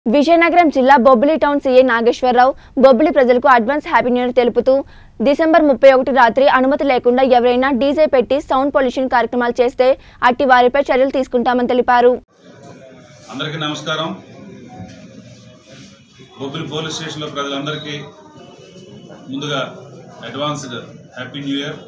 విజయనగరం జిల్లా Bobbili town CA Nageswara Rao Bobbili ప్రజలకు advance happy new year తెలుపుతూ డిసెంబర్ ముప్పై ఒకటి రాత్రి అనుమతి లేకుండా ఎవరైనా డీజే పెట్టి సౌండ్ పొల్యూషన్ కార్యక్రమాలు చేస్తే అట్టి వారిపై చర్యలు తీసుకుంటామని తెలిపారు అందరికీ నమస్కారం బొబ్బిలి పోలీస్ స్టేషన్లో ప్రజలందరికీ ముందుగా అడ్వాన్స్డ్ హ్యాపీ న్యూ ఇయర్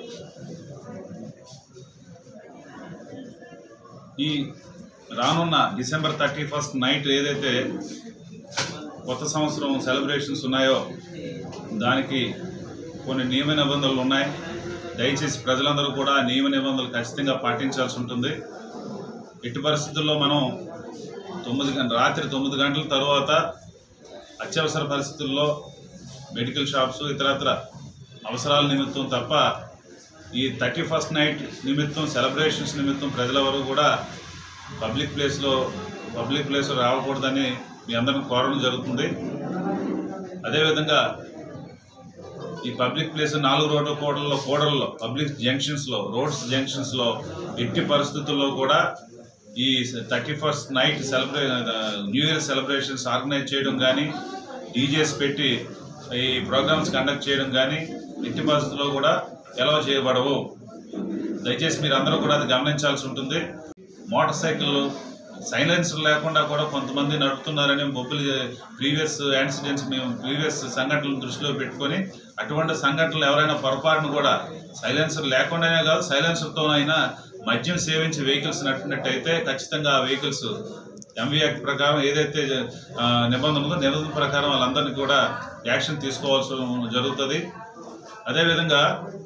ఈ రానున్న డిసెంబర్ థర్టీ ఫస్ట్ నైట్ ఏదైతే కొత్త సంవత్సరం సెలబ్రేషన్స్ ఉన్నాయో దానికి కొన్ని నియమ నిబంధనలు ఉన్నాయి దయచేసి ప్రజలందరూ కూడా ఆ నియమ నిబంధనలు ఖచ్చితంగా పాటించాల్సి ఉంటుంది ఎట్టి పరిస్థితుల్లో మనం తొమ్మిది గంట రాత్రి తొమ్మిది గంటల తర్వాత అత్యవసర పరిస్థితుల్లో మెడికల్ షాప్స్ ఇతరత్ర అవసరాల నిమిత్తం తప్ప ఈ థర్టీ ఫస్ట్ నైట్ నిమిత్తం సెలబ్రేషన్స్ నిమిత్తం ప్రజలెవరూ కూడా పబ్లిక్ ప్లేస్లో పబ్లిక్ ప్లేస్లో రావకూడదని మీ అందరిని కోరడం జరుగుతుంది అదేవిధంగా ఈ పబ్లిక్ ప్లేస్ నాలుగు రోడ్ల కూడల్లో కూడల్లో పబ్లిక్ జంక్షన్స్లో రోడ్స్ జంక్షన్స్లో ఎట్టి పరిస్థితుల్లో కూడా ఈ థర్టీ ఫస్ట్ నైట్ సెలబ్రే న్యూ ఇయర్ సెలబ్రేషన్స్ ఆర్గనైజ్ చేయడం కానీ డీజేస్ పెట్టి ఈ ప్రోగ్రామ్స్ కండక్ట్ చేయడం కానీ ఎట్టి పరిస్థితుల్లో కూడా ఎలా చేయబడవు దయచేసి మీరు అందరూ కూడా అది గమనించాల్సి ఉంటుంది మోటార్ సైకిల్ సైలెన్సర్ లేకుండా కూడా కొంతమంది నడుపుతున్నారని బొబ్బులు ప్రీవియస్ యాక్సిడెంట్స్ మేము ప్రీవియస్ సంఘటనలను దృష్టిలో పెట్టుకొని అటువంటి సంఘటనలు ఎవరైనా పొరపాటును కూడా సైలెన్సర్ లేకుండానే కాదు సైలెన్సర్తోనైనా మద్యం సేవించి వెహికల్స్ నడిపినట్టయితే ఖచ్చితంగా ఆ వెహికల్స్ ఎంవీ యాక్ట్ ప్రకారం ఏదైతే ఆ, నిబంధన ఉందో నిబంధన ప్రకారం వాళ్ళందరినీ కూడా యాక్షన్ తీసుకోవాల్సి జరుగుతుంది అదేవిధంగా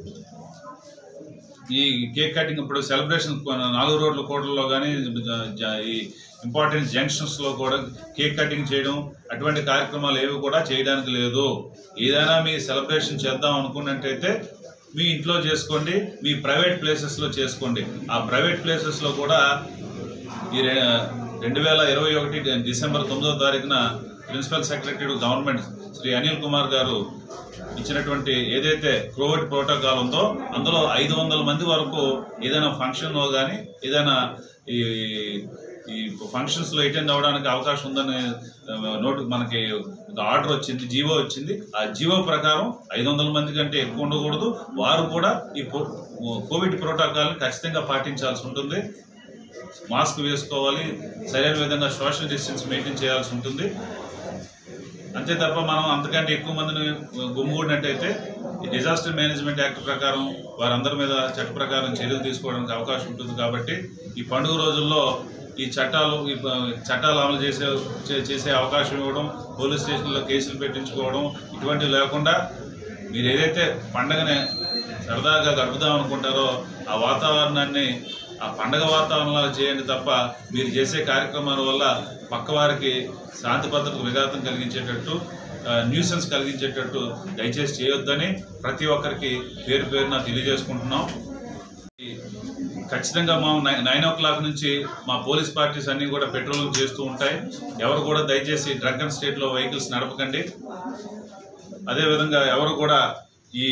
ఈ కేక్ కటింగ్ ఇప్పుడు సెలబ్రేషన్ నాలుగు రోడ్ల కోటల్లో కానీ ఈ ఇంపార్టెంట్ జంక్షన్స్లో కూడా కేక్ కటింగ్ చేయడం అటువంటి కార్యక్రమాలు ఏవి కూడా చేయడానికి లేదు ఏదైనా మీ సెలబ్రేషన్ చేద్దాం అనుకున్నట్టయితే మీ ఇంట్లో చేసుకోండి మీ ప్రైవేట్ ప్లేసెస్లో చేసుకోండి ఆ ప్రైవేట్ ప్లేసెస్లో కూడా ఈ రె- రెండు వేల ఇరవై ఒకటి డిసెంబర్ తొమ్మిదో తారీఖున principal secretary government Shri Anil Kumar గారు ఇచ్చినటువంటి ఏదైతే కోవిడ్ ప్రోటోకాల్ ఉందో అందులో ఐదు వందల మంది వరకు ఏదైనా ఫంక్షన్లో కానీ ఏదైనా ఈ ఈ ఫంక్షన్స్లో అటెండ్ అవ్వడానికి అవకాశం ఉందని ఆ, నోటు మనకి ఒక ఆర్డర్ వచ్చింది జీవో వచ్చింది ఆ జీవో ప్రకారం ఐదు వందల మంది కంటే ఎక్కువ ఉండకూడదు వారు కూడా ఈ పో- కోవిడ్ ప్రోటోకాల్ని ఖచ్చితంగా పాటించాల్సి ఉంటుంది మాస్క్ వేసుకోవాలి సరైన విధంగా సోషల్ డిస్టెన్స్ మెయింటైన్ చేయాల్సి ఉంటుంది అంతే తప్ప మనం అంతకంటే ఎక్కువ మందిని గుమ్మిగూడినట్టయితే ఈ డిజాస్టర్ మేనేజ్మెంట్ యాక్ట్ ప్రకారం వారందరి మీద చట్ట ప్రకారం చర్యలు తీసుకోవడానికి అవకాశం ఉంటుంది కాబట్టి ఈ పండుగ రోజుల్లో ఈ చట్టాలు ఈ ప- చట్టాలు అమలు చేసే చే- చేసే అవకాశం ఇవ్వడం పోలీస్ స్టేషన్లో కేసులు పెట్టించుకోవడం ఇటువంటివి లేకుండా మీరు ఏదైతే పండగని సరదాగా గడుపుదాం అనుకుంటారో ఆ వాతావరణాన్ని ఆ పండగ వాతావరణంలో చేయండి తప్ప మీరు చేసే కార్యక్రమాల వల్ల పక్కవారికి శాంతి భద్రతకు విఘాతం కలిగించేటట్టు న్యూసెన్స్ కలిగించేటట్టు దయచేసి చేయొద్దని ప్రతి ఒక్కరికి పేరు పేరున తెలియజేసుకుంటున్నాం ఈ ఖచ్చితంగా మా నై- నైన్ ఓ క్లాక్ నుంచి మా పోలీస్ పార్టీస్ అన్నీ కూడా పెట్రోలింగ్ చేస్తూ ఉంటాయి ఎవరు కూడా దయచేసి డ్రగ్ అండ్ స్టేట్లో వెహికల్స్ నడపకండి అదేవిధంగా ఎవరు కూడా ఈ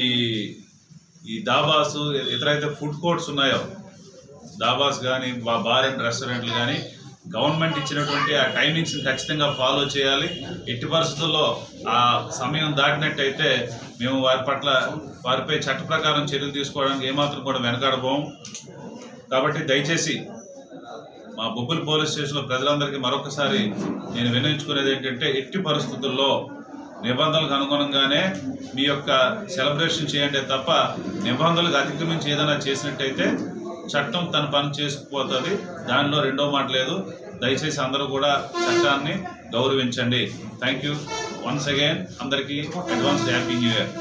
ఈ దాబాస్ ఇతరైతే ఫుడ్ కోర్ట్స్ ఉన్నాయో దాబాస్ కానీ బార్ అండ్ రెస్టారెంట్లు కానీ గవర్నమెంట్ ఇచ్చినటువంటి ఆ టైమింగ్స్ని ఖచ్చితంగా ఫాలో చేయాలి ఎట్టి పరిస్థితుల్లో ఆ సమయం దాటినట్టయితే మేము వారి పట్ల వారిపై చట్ట ప్రకారం చర్యలు తీసుకోవడానికి ఏమాత్రం కూడా వెనకాడబోం కాబట్టి దయచేసి మా బొబ్బులి పోలీస్ స్టేషన్లో ప్రజలందరికీ మరొకసారి నేను వినియోగించుకునేది ఏంటంటే ఎట్టి పరిస్థితుల్లో నిబంధనలకు అనుగుణంగానే మీ యొక్క సెలబ్రేషన్ చేయండి తప్ప నిబంధనలకు అతిక్రమించి ఏదైనా చేసినట్టయితే చట్టం తన పని చేసుకుపోతుంది దానిలో రెండో మాట లేదు దయచేసి అందరూ కూడా చట్టాన్ని గౌరవించండి థ్యాంక్ యూ వన్స్ అగైన్ అందరికీ అడ్వాన్స్ హ్యాపీ న్యూ ఇయర్